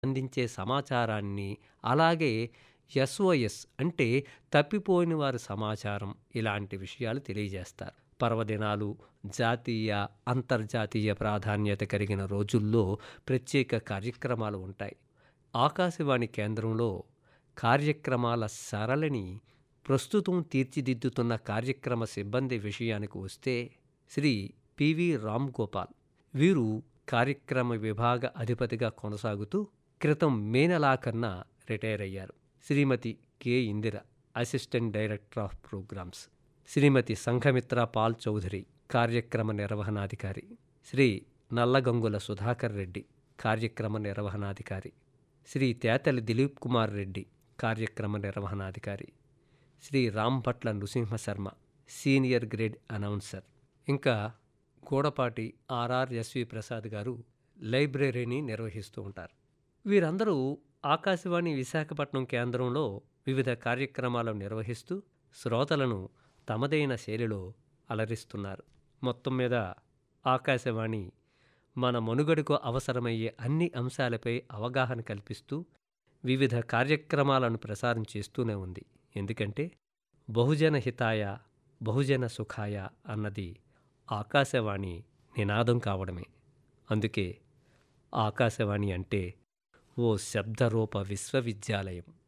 అందించే సమాచారాన్ని అలాగే ఎస్ఓఎస్ అంటే తప్పిపోయిన వారి సమాచారం ఇలాంటి విషయాలు తెలియజేస్తారు పర్వదినాలు జాతీయ అంతర్జాతీయ ప్రాధాన్యత కలిగిన రోజుల్లో ప్రత్యేక కార్యక్రమాలు ఉంటాయి ఆకాశవాణి కేంద్రంలో కార్యక్రమాల సరళిని ప్రస్తుతం తీర్చిదిద్దుతున్న కార్యక్రమ సిబ్బంది విషయానికి వస్తే శ్రీ పివి రామ్ గోపాల్ వీరు కార్యక్రమ విభాగ అధిపతిగా కొనసాగుతూ క్రితం మే నెలాఖరున రిటైర్ అయ్యారు Srimati K Indira assistant director of programmes Srimati Sanghamitra Pal Chaudhary కార్యక్రమ నిర్వహణాధికారి శ్రీ నల్లగంగుల సుధాకర్ రెడ్డి కార్యక్రమ నిర్వహణాధికారి శ్రీ తేతలి దిలీప్ కుమార్ రెడ్డి కార్యక్రమ నిర్వహణాధికారి Sri Rambhatla Nrusimha Sarma senior grade announcer ఇంకా గూడపాటి ఆర్ఆర్ఎస్వి ప్రసాద్ గారు లైబ్రరీని నిర్వహిస్తూ ఉంటారు వీరందరూ ఆకాశవాణి విశాఖపట్నం కేంద్రంలో వివిధ కార్యక్రమాలు నిర్వహిస్తూ శ్రోతలను తమదైన శైలిలో అలరిస్తున్నారు మొత్తం మీద ఆకాశవాణి మన మనుగడకు అవసరమయ్యే అన్ని అంశాలపై అవగాహన కల్పిస్తూ వివిధ కార్యక్రమాలను ప్రసారం చేస్తూనే ఉంది ఎందుకంటే బహుజన హితాయ బహుజన సుఖాయ అన్నది ఆకాశవాణి నినాదం కావడమే అందుకే ఆకాశవాణి అంటే ఓ శబ్దరూప విశ్వవిద్యాలయం